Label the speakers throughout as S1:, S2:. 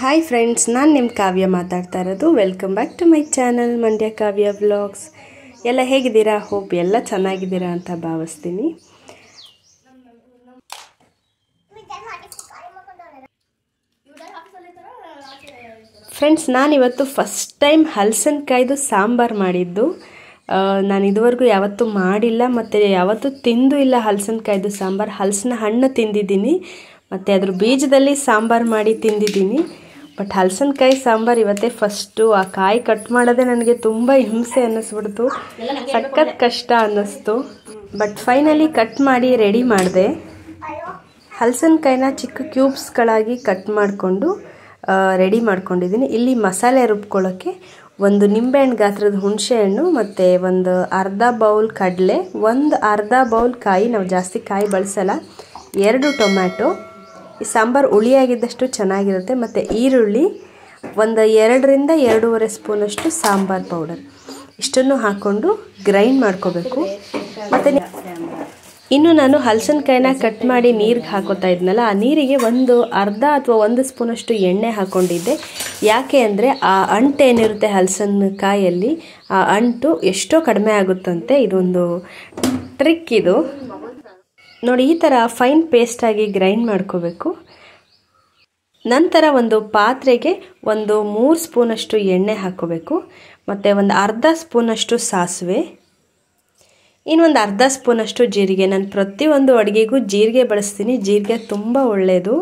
S1: hi friends ನಾನು ನಿಮ್ಮ ಕಾವ್ಯ ಮಾತಾಡ್ತಾ ಇರೋದು welcome back to my channel Mandya Kavya vlogs ಎಲ್ಲ ಹೇಗಿದ್ದೀರಾ ಹೋಪ್ ಎಲ್ಲ ಚೆನ್ನಾಗಿದ್ದೀರಾ ಅಂತ ಭಾವಿಸ್ತೀನಿ ಫ್ರೆಂಡ್ಸ್ ನಾನಿವತ್ತು ಫಸ್ಟ್ ಟೈಮ್ ಹಲಸಿನಕಾಯ್ದು ಸಾಂಬಾರು ಮಾಡಿದ್ದು ಆ, ನಾನು ಇದುವರೆಗೂ ಯಾವತ್ತೂ ಮಾಡಿಲ್ಲ ಮತ್ತು ಯಾವತ್ತೂ ತಿಂದು ಇಲ್ಲ ಹಲಸಿನಕಾಯ್ದು ಸಾಂಬಾರು ಹಲಸಿನ ಹಣ್ಣು ತಿಂದಿದ್ದೀನಿ ಮತ್ತು ಅದ್ರ ಬೀಜದಲ್ಲಿ ಸಾಂಬಾರು ಮಾಡಿ ತಿಂದಿದ್ದೀನಿ ಬಟ್ ಹಲಸಿನಕಾಯಿ ಸಾಂಬಾರು ಇವತ್ತೇ ಫಸ್ಟು ಆ ಕಾಯಿ ಕಟ್ ಮಾಡೋದೇ ನನಗೆ ತುಂಬ ಹಿಂಸೆ ಅನ್ನಿಸ್ಬಿಡ್ತು ಸಖತ್ ಕಷ್ಟ ಅನ್ನಿಸ್ತು ಬಟ್ ಫೈನಲಿ ಕಟ್ ಮಾಡಿ ರೆಡಿ ಮಾಡಿದೆ ಹಲಸಿನಕಾಯಿನ ಚಿಕ್ಕ ಕ್ಯೂಬ್ಸ್ಗಳಾಗಿ ಕಟ್ ಮಾಡಿಕೊಂಡು ರೆಡಿ ಮಾಡ್ಕೊಂಡಿದ್ದೀನಿ ಇಲ್ಲಿ ಮಸಾಲೆ ರುಬ್ಕೊಳ್ಳೋಕ್ಕೆ ಒಂದು ನಿಂಬೆಹಣ್ಣು ಗಾತ್ರದ ಹುಣಸೆಹಣ್ಣು ಮತ್ತು ಒಂದು ಅರ್ಧ ಬೌಲ್ ಕಡಲೆ ಒಂದು ಅರ್ಧ ಬೌಲ್ ಕಾಯಿ ನಾವು ಜಾಸ್ತಿ ಕಾಯಿ ಬಳಸಲ್ಲ ಎರಡು ಟೊಮ್ಯಾಟೊ ಈ ಸಾಂಬಾರು ಹುಳಿಯಾಗಿದ್ದಷ್ಟು ಚೆನ್ನಾಗಿರುತ್ತೆ ಮತ್ತು ಈರುಳ್ಳಿ ಒಂದು ಎರಡರಿಂದ ಎರಡೂವರೆ ಸ್ಪೂನಷ್ಟು ಸಾಂಬಾರ್ ಪೌಡರ್ ಇಷ್ಟನ್ನು ಹಾಕ್ಕೊಂಡು ಗ್ರೈಂಡ್ ಮಾಡ್ಕೋಬೇಕು ಮತ್ತು ಇನ್ನು ನಾನು ಹಲಸಿನಕಾಯಿನ ಕಟ್ ಮಾಡಿ ನೀರಿಗೆ ಹಾಕೋತಾ ಇದ್ನಲ್ಲ ಆ ನೀರಿಗೆ ಒಂದು ಅರ್ಧ ಅಥವಾ ಒಂದು ಸ್ಪೂನಷ್ಟು ಎಣ್ಣೆ ಹಾಕ್ಕೊಂಡಿದ್ದೆ ಯಾಕೆ ಅಂದರೆ ಆ ಅಂಟು ಏನಿರುತ್ತೆ ಹಲಸಿನಕಾಯಲ್ಲಿ ಆ ಅಂಟು ಎಷ್ಟೋ ಕಡಿಮೆ ಆಗುತ್ತಂತೆ ಇದೊಂದು ಟ್ರಿಕ್ ಇದು ನೋಡಿ ಈ ಥರ ಫೈನ್ ಪೇಸ್ಟಾಗಿ ಗ್ರೈಂಡ್ ಮಾಡ್ಕೋಬೇಕು ನಂತರ ಒಂದು ಪಾತ್ರೆಗೆ ಒಂದು ಮೂರು ಸ್ಪೂನಷ್ಟು ಎಣ್ಣೆ ಹಾಕ್ಕೋಬೇಕು ಮತ್ತು ಒಂದು ಅರ್ಧ ಸ್ಪೂನಷ್ಟು ಸಾಸಿವೆ ಇನ್ನೊಂದು ಅರ್ಧ ಸ್ಪೂನಷ್ಟು ಜೀರಿಗೆ ನಾನು ಪ್ರತಿಯೊಂದು ಅಡುಗೆಗೂ ಜೀರಿಗೆ ಬಳಸ್ತೀನಿ ಜೀರಿಗೆ ತುಂಬ ಒಳ್ಳೆಯದು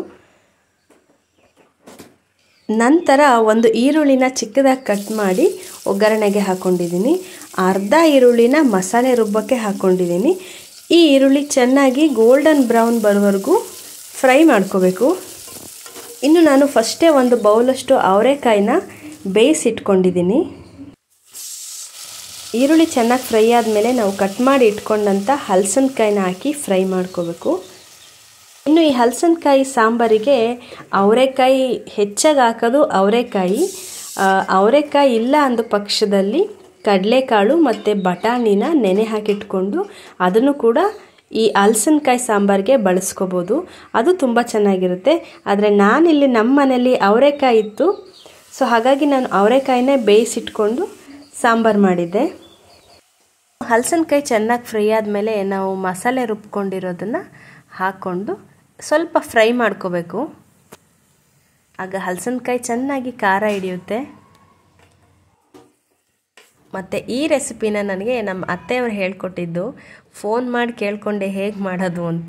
S1: ನಂತರ ಒಂದು ಈರುಳ್ಳಿನ ಚಿಕ್ಕದಾಗಿ ಕಟ್ ಮಾಡಿ ಒಗ್ಗರಣೆಗೆ ಹಾಕ್ಕೊಂಡಿದ್ದೀನಿ ಅರ್ಧ ಈರುಳ್ಳಿನ ಮಸಾಲೆ ರುಬ್ಬಕ್ಕೆ ಹಾಕ್ಕೊಂಡಿದ್ದೀನಿ ಈ ಈರುಳ್ಳಿ ಚೆನ್ನಾಗಿ ಗೋಲ್ಡನ್ ಬ್ರೌನ್ ಬರೋವರೆಗೂ ಫ್ರೈ ಮಾಡ್ಕೋಬೇಕು ಇನ್ನು ನಾನು ಫಸ್ಟೇ ಒಂದು ಬೌಲಷ್ಟು ಅವರೆಕಾಯಿನ ಬೇಯಿಸಿಟ್ಕೊಂಡಿದ್ದೀನಿ ಈರುಳ್ಳಿ ಚೆನ್ನಾಗಿ ಫ್ರೈ ಆದಮೇಲೆ ನಾವು ಕಟ್ ಮಾಡಿ ಇಟ್ಕೊಂಡಂಥ ಹಲಸಿನಕಾಯಿನ ಹಾಕಿ ಫ್ರೈ ಮಾಡ್ಕೋಬೇಕು ಇನ್ನು ಈ ಹಲಸಿನಕಾಯಿ ಸಾಂಬಾರಿಗೆ ಅವರೆಕಾಯಿ ಹೆಚ್ಚಾಗಿ ಹಾಕೋದು ಅವರೆಕಾಯಿ ಅವರೆಕಾಯಿ ಇಲ್ಲ ಅಂದ ಪಕ್ಷದಲ್ಲಿ ಕಡಲೆಕಾಳು ಮತ್ತು ಬಟಾಣಿನ ನೆನೆ ಹಾಕಿಟ್ಕೊಂಡು ಅದನ್ನು ಕೂಡ ಈ ಹಲಸಿನಕಾಯಿ ಸಾಂಬಾರಿಗೆ ಬಳಸ್ಕೋಬೋದು ಅದು ತುಂಬ ಚೆನ್ನಾಗಿರುತ್ತೆ ಆದರೆ ನಾನಿಲ್ಲಿ ನಮ್ಮ ಮನೇಲಿ ಅವರೆಕಾಯಿ ಇತ್ತು ಸೊ ಹಾಗಾಗಿ ನಾನು ಅವರೆಕಾಯಿನೇ ಬೇಯಿಸಿಟ್ಕೊಂಡು ಸಾಂಬಾರು ಮಾಡಿದ್ದೆ ಹಲಸಿನಕಾಯಿ ಚೆನ್ನಾಗಿ ಫ್ರೈ ಆದಮೇಲೆ ನಾವು ಮಸಾಲೆ ರುಬ್ಕೊಂಡಿರೋದನ್ನು ಹಾಕ್ಕೊಂಡು ಸ್ವಲ್ಪ ಫ್ರೈ ಮಾಡ್ಕೋಬೇಕು ಆಗ ಹಲಸಿನಕಾಯಿ ಚೆನ್ನಾಗಿ ಖಾರ ಹಿಡಿಯುತ್ತೆ ಮತ್ತು ಈ ರೆಸಿಪಿನ ನನಗೆ ನಮ್ಮ ಅತ್ತೆಯವರು ಹೇಳ್ಕೊಟ್ಟಿದ್ದು ಫೋನ್ ಮಾಡಿ ಕೇಳಿಕೊಂಡೆ ಹೇಗೆ ಮಾಡೋದು ಅಂತ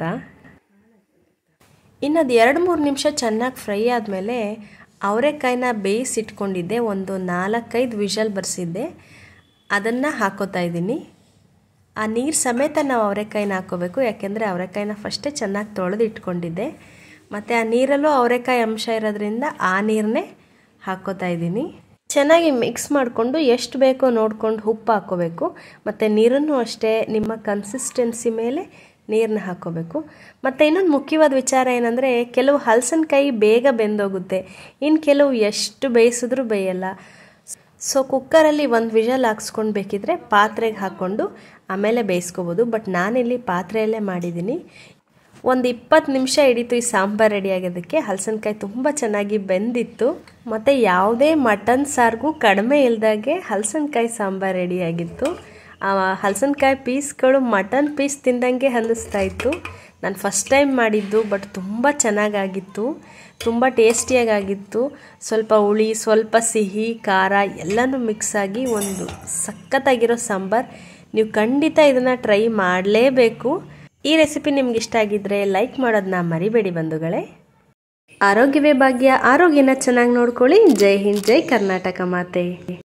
S1: ಇನ್ನದು ಎರಡು ಮೂರು ನಿಮಿಷ ಚೆನ್ನಾಗಿ ಫ್ರೈ ಆದಮೇಲೆ ಅವರೆಕಾಯಿನ ಬೇಯಿಸಿಟ್ಕೊಂಡಿದ್ದೆ ಒಂದು ನಾಲ್ಕೈದು ವಿಷಲ್ ಬರ್ಸಿದ್ದೆ ಅದನ್ನು ಹಾಕೋತಾ ಇದ್ದೀನಿ ಆ ನೀರು ಸಮೇತ ನಾವು ಅವರೆಕಾಯಿನ ಹಾಕೋಬೇಕು ಯಾಕೆಂದರೆ ಅವರೆಕಾಯಿನ ಫಸ್ಟೇ ಚೆನ್ನಾಗಿ ತೊಳೆದು ಇಟ್ಕೊಂಡಿದ್ದೆ ಮತ್ತು ಆ ನೀರಲ್ಲೂ ಅವರೆಕಾಯಿ ಅಂಶ ಇರೋದ್ರಿಂದ ಆ ನೀರನ್ನೇ ಹಾಕ್ಕೋತಾ ಇದ್ದೀನಿ ಚೆನ್ನಾಗಿ ಮಿಕ್ಸ್ ಮಾಡಿಕೊಂಡು ಎಷ್ಟು ಬೇಕೋ ನೋಡ್ಕೊಂಡು ಉಪ್ಪು ಹಾಕ್ಕೋಬೇಕು ಮತ್ತು ನೀರನ್ನು ಅಷ್ಟೇ ನಿಮ್ಮ ಕನ್ಸಿಸ್ಟೆನ್ಸಿ ಮೇಲೆ ನೀರನ್ನ ಹಾಕ್ಕೋಬೇಕು ಮತ್ತು ಇನ್ನೊಂದು ಮುಖ್ಯವಾದ ವಿಚಾರ ಏನಂದರೆ ಕೆಲವು ಹಲಸಿನಕಾಯಿ ಬೇಗ ಬೆಂದೋಗುತ್ತೆ ಇನ್ನು ಕೆಲವು ಎಷ್ಟು ಬೇಯಿಸಿದ್ರೂ ಬೇಯಲ್ಲ ಸೊ ಕುಕ್ಕರಲ್ಲಿ ಒಂದು ವಿಷಲ್ ಹಾಕ್ಸ್ಕೊಂಡು ಬೇಕಿದ್ರೆ ಪಾತ್ರೆಗೆ ಹಾಕ್ಕೊಂಡು ಆಮೇಲೆ ಬೇಯಿಸ್ಕೋಬೋದು ಬಟ್ ನಾನಿಲ್ಲಿ ಪಾತ್ರೆಯಲ್ಲೇ ಮಾಡಿದ್ದೀನಿ ಒಂದು ಇಪ್ಪತ್ತು ನಿಮಿಷ ಹಿಡಿತು ಈ ಸಾಂಬಾರು ರೆಡಿ ಆಗೋದಕ್ಕೆ ಹಲಸಿನಕಾಯಿ ತುಂಬ ಚೆನ್ನಾಗಿ ಬೆಂದಿತ್ತು ಮತ್ತು ಯಾವುದೇ ಮಟನ್ ಸಾರಿಗೂ ಕಡಿಮೆ ಇಲ್ದಾಗೆ ಹಲಸಿನಕಾಯಿ ಸಾಂಬಾರು ರೆಡಿಯಾಗಿತ್ತು ಆ ಹಲಸಿನಕಾಯಿ ಪೀಸ್ಗಳು ಮಟನ್ ಪೀಸ್ ತಿಂದಂಗೆ ಅನ್ನಿಸ್ತಾ ಇತ್ತು ನಾನು ಫಸ್ಟ್ ಟೈಮ್ ಮಾಡಿದ್ದು ಬಟ್ ತುಂಬ ಚೆನ್ನಾಗಾಗಿತ್ತು ತುಂಬ ಟೇಸ್ಟಿಯಾಗಿತ್ತು ಸ್ವಲ್ಪ ಹುಳಿ ಸ್ವಲ್ಪ ಸಿಹಿ ಖಾರ ಎಲ್ಲನೂ ಮಿಕ್ಸ್ ಆಗಿ ಒಂದು ಸಖತ್ತಾಗಿರೋ ಸಾಂಬಾರು ನೀವು ಖಂಡಿತ ಇದನ್ನು ಟ್ರೈ ಮಾಡಲೇಬೇಕು ಈ ರೆಸಿಪಿ ನಿಮ್ಗೆ ಇಷ್ಟ ಆಗಿದ್ದರೆ ಲೈಕ್ ಮಾಡೋದನ್ನ ಮರಿಬೇಡಿ ಬಂಧುಗಳೇ ಆರೋಗ್ಯವೇ ಭಾಗ್ಯ ಆರೋಗ್ಯನ ಚೆನ್ನಾಗಿ ನೋಡ್ಕೊಳ್ಳಿ ಜೈ ಹಿಂದ್ ಜೈ ಕರ್ನಾಟಕ ಮಾತೆ